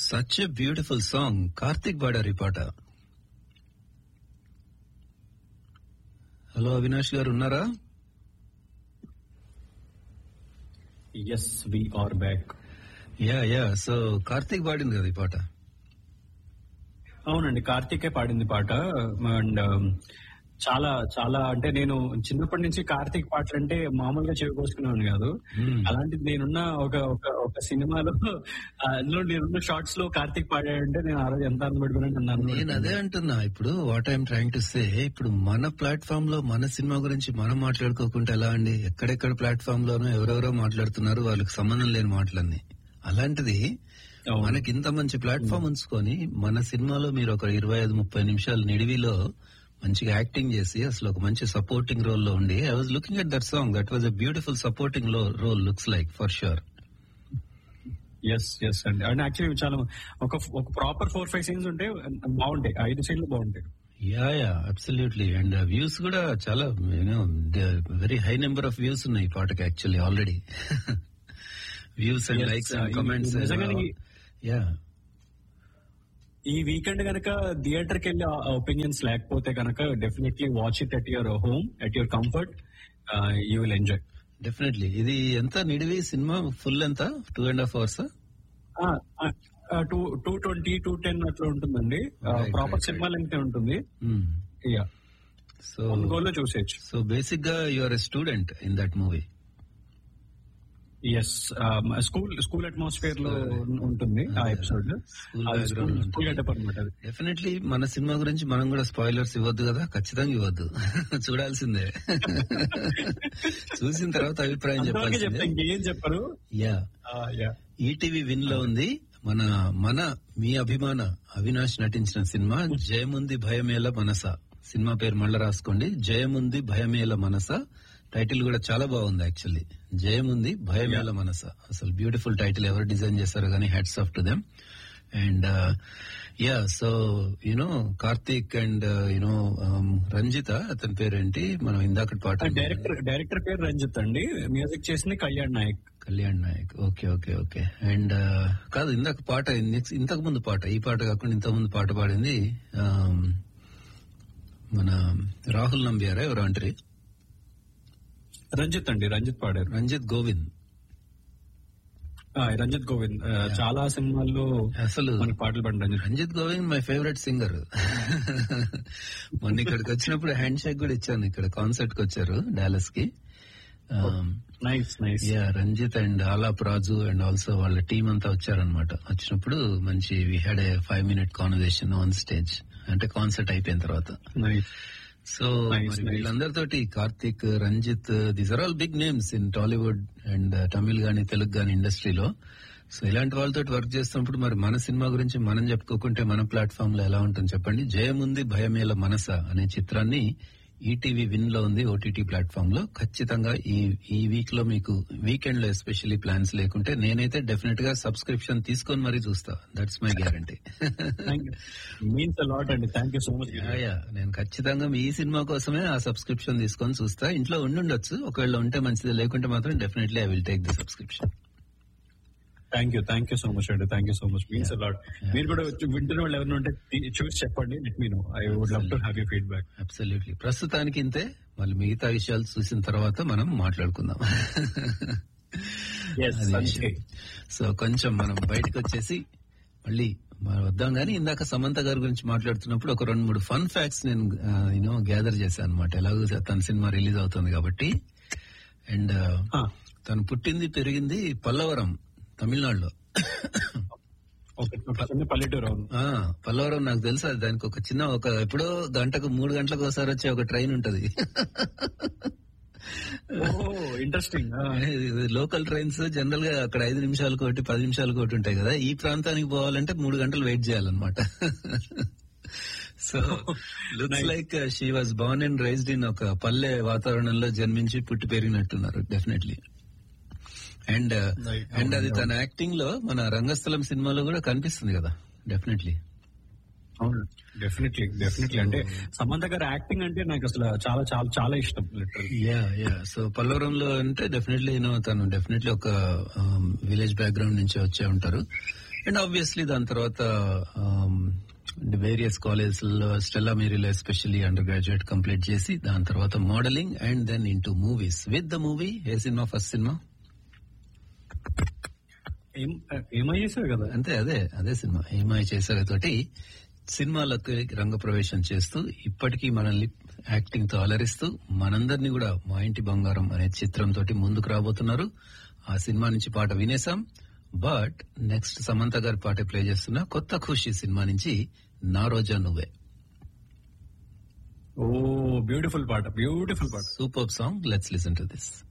Such a beautiful song Karthik పాడారు ఈ పాట హలో అవినాష్ గారు ఉన్నారా yes we are back yeah yeah so Karthik పాడింది కదా ఈ పాట అవునండి కార్తీకే పాడింది పాట అండ్ చాలా చాలా అంటే నేను చిన్నప్పటి నుంచి కార్తీక్ పాటలు అంటే మామూలుగా చెవి కోసుకునేవాడిని కాదు Hmm. అలాంటిది నేనున్న ఒక ఒక ఒక సినిమాలో ఆ, అందులో నేనున్న షార్ట్స్ లో కార్తీక్ పాడాడంటే నేను ఆ రోజు ఎంత ఆనందపడిపోయినా నేను అదే అంటున్నా ఇప్పుడు what I'm trying to say ఇప్పుడు మన ప్లాట్ఫామ్ లో మన సినిమా గురించి మనం మాట్లాడుకోకుండా ఎలా అండి ఎక్కడెక్కడ ప్లాట్ఫామ్ లోనో ఎవరెవరో మాట్లాడుతున్నారు వాళ్ళకి సంబంధం లేని మాటలన్నీ అలాంటిది అవును. మనకి ఇంత మంచి ప్లాట్ఫామ్ ఉంచుకొని మన సినిమాలో మీరు ఒక ఇరవై ఐదు ముప్పై నిమిషాలు నిడివిలో మంచిగా యాక్టింగ్ చేసి అసలు ఒక మంచి సపోర్టింగ్ రోల్ లో ఉండి I was looking at that song that was a beautiful supporting role looks like for sure yes yes అండి అండ్ యాక్చువల్లీ చాలా ఒక ఒక ప్రాపర్ ఫోర్ ఫైవ్ సీన్స్ ఉంటే బాగుంటాయి ఐదు సీన్లు బాగుంటాయి yeah yeah absolutely and views కూడా చాలా you know very high number of views ఉన్నాయి ఈ పాటకి actually already views and Yes, likes uh, and ఈ- కమెంట్స్ నిజంగానే ఈ- యా ఈ వీకెండ్ గనక థియేటర్ కి వెళ్ళి ఒపీనియన్స్ లేకపోతే గనక definitely watch it at your home at your comfort you will enjoy definitely ఇది ఎంత నిడివి సినిమా ఫుల్ ఎంత two and half hours two two twenty two ten అట్లా ఉంటుందండి Right, ప్రాపర్ right, సినిమా లెంత్ ఉంటుంది యా సో వన్ గోల్ లో చూసేయచ్చు సో బేసిక్ గా you are a student in that movie yes school school atmosphere లో ఉంటుంది ఆ ఎపిసోడ్ School background ఉంటుంది. స్కూల్ గెటప్ అనమాట అది డెఫినెట్లీ మన సినిమా గురించి మనం కూడా స్పాయిలర్స్ ఇవ్వద్దు కదా ఖచ్చితంగా ఇవ్వద్దు చూడాల్సిందే చూసిన తర్వాత అభిప్రాయం అంతవరకే చెప్తా చెప్పాల్సిందే ఇంకేం చెప్పరు యా యా ఈటీవీ విన్ లో ఉంది మన మన మీ అభిమాన అవినాష్ నటించిన సినిమా జయముంది భయమేల మనస సినిమా పేరు మళ్ళా రాసుకోండి జయముంది భయమేల మనస టైటిల్ కూడా చాలా బాగుంది యాక్చువల్లీ జయముంది భయమేల మనస అసలు బ్యూటిఫుల్ టైటిల్ ఎవరు డిజైన్ చేశారు కానీ heads off to them and yeah so you know Karthik and you know Ranjitha అతని పేరేంటి మనం ఇందాక పాట డైరెక్టర్ డైరెక్టర్ పేరు రంజిత్ అండి మ్యూజిక్ చేసింది Kalyan Nayak Kalyan Nayak okay okay okay and కాదు ఇందాక పాట నెక్స్ట్ ఇంతకు ముందు పాట ఈ పాట కాకుండా ఇంతకు ముందు పాట పాడింది ఆమ్, మన రాహుల్ నంబియారా ఎవరు అంటారు రంజిత్ అండి రంజిత్ పాడారు రంజిత్ గోవింద్ ఆ, రంజిత్ గోవింద్ ఆ, చాలా సినిమాల్లో అసలు మనకి పాటలు పాడిన Ranjith Ranjith Govind my favourite singer మొన్న ఇక్కడికి వచ్చినప్పుడు హ్యాండ్ షేక్ కూడా ఇచ్చాను ఇక్కడ కాన్సర్ట్ కి వచ్చారు డాలస్ కి um, nice nice yeah Ranjith and Alap Raju and also వాళ్ళ టీం అంతా వచ్చారనమాట వచ్చినప్పుడు మంచి we had a five minute conversation on stage అంటే కాన్సర్ట్ అయిపోయిన తర్వాత నైస్ సో Nice, మరి nice. వీళ్ళందరితోటి Karthik Ranjith these are all big names in Tollywood and Tamil గానీ తెలుగు గానీ ఇండస్ట్రీలో సో ఇలాంటి వాళ్ళతో వర్క్ చేస్తున్నప్పుడు మరి మన సినిమా గురించి మనం చెప్పుకోకుంటే మన ప్లాట్ఫామ్ లో ఎలా ఉంటుంది చెప్పండి జయముంది భయమేల మనస అనే చిత్రాన్ని ఈటీవీ విన్ లో ఉంది ఓటీటీ ప్లాట్ఫామ్ లో ఖచ్చితంగా ఈ ఈ వీక్ లో మీకు వీకెండ్ లో ఎస్పెషల్లీ ప్లాన్స్ లేకుంటే నేనైతే డెఫినెట్ గా సబ్స్క్రిప్షన్ తీసుకొని మరీ చూస్తా that's my guarantee means lot అండి thank you so much yeah, yeah. నేను ఖచ్చితంగా మీ సినిమా కోసమే ఆ సబ్స్క్రిప్షన్ తీసుకొని చూస్తా ఇంట్లో ఉండి ఉండొచ్చు ఒకవేళ ఉంటే మంచిది లేకుంటే మాత్రం definitely I will take the subscription thank you thank you so much అండి thank you so much means lot Yeah. మీరు కూడా వచ్చి వింటున్న వాళ్ళు ఎవరైనా ఉంటే చూసి చెప్పండి let me know I would love to have you feedback absolutely ప్రస్తుతానికి ఇంతే మళ్ళీ మిగతా విషయాలు చూసిన తర్వాత మనం మాట్లాడుకుందాం Yes, అది అంతే. విషయం. సో కొంచెం మనం బయటకు వచ్చేసి మళ్ళీ మనం వద్దాం గానీ ఇందాక సమంత గారి గురించి మాట్లాడుతున్నప్పుడు ఒక రెండు మూడు ఫన్ ఫ్యాక్ట్స్ నేను యూనో గ్యాదర్ చేశాను అనమాట ఎలాగో తన సినిమా రిలీజ్ అవుతుంది కాబట్టి అండ్ తను పుట్టింది పెరిగింది పల్లవరం తమిళనాడులో ఒక చిన్న పల్లెటూరు అవును ఆ పల్లవరం నాకు తెలుసు అది దానికి ఒక చిన్న ఒక ఎప్పుడో గంటకు మూడు గంటలకు ఒకసారి వచ్చే ఒక ట్రైన్ ఉంటది ఇంట్రెస్టింగ్ లోకల్ ట్రైన్స్ జనరల్ గా అక్కడ ఐదు నిమిషాలకు ఒకటి పది నిమిషాలకు ఒకటి ఉంటాయి కదా ఈ ప్రాంతానికి పోవాలంటే మూడు గంటలు వెయిట్ చేయాలన్నమాట so looks like she was born and raised in ఒక పల్లె వాతావరణంలో జన్మించి పుట్టి పెరిగినట్టున్నారు డెఫినెట్లీ అండ్ Right. అండ్ అది తన యాక్టింగ్ లో మన రంగస్థలం సినిమాలో కూడా కనిపిస్తుంది కదా డెఫినెట్లీ అవును డెఫినెట్లీ డెఫినెట్లీ అంటే సమంత గారి యాక్టింగ్ అంటే నాకు అసలు చాలా చాలా చాలా ఇష్టం లిటరల్ యా యా సో పల్లవరంలో అంటే డెఫినెట్లీ యూనో తను డెఫినెట్లీ ఒక విలేజ్ బ్యాక్గ్రౌండ్ నుంచి వచ్చే ఉంటారు అండ్ ఆబ్వియస్లీ దాని తర్వాత వేరియస్ కాలేజెస్లో స్టెల్లా మేరీలో ఎస్పెషల్లీ అండర్ గ్రాడ్యుయేట్ కంప్లీట్ చేసి దాని తర్వాత modelling and then into movies with the movie ఏ సినిమా ఫస్ట్ సినిమా ఏం ఏమై చేశారు కదా అంతే అదే అదే సినిమా ఏమై చేశారు తోటి సినిమాలకు రంగప్రవేశం చేస్తూ ఇప్పటికీ మనల్ని యాక్టింగ్ తో అలరిస్తూ మనందరినీ కూడా మా ఇంటి బంగారం అనే చిత్రం తోటి ముందుకు రాబోతున్నారు ఆ సినిమా నుంచి పాట వినేసాం బట్ నెక్స్ట్ సమంత గారి పాట ప్లే చేస్తున్న కొత్త ఖుషి సినిమా నుంచి నా రోజా నువ్వే ఓ బ్యూటిఫుల్ పాట బ్యూటిఫుల్ పాట super song let's listen to this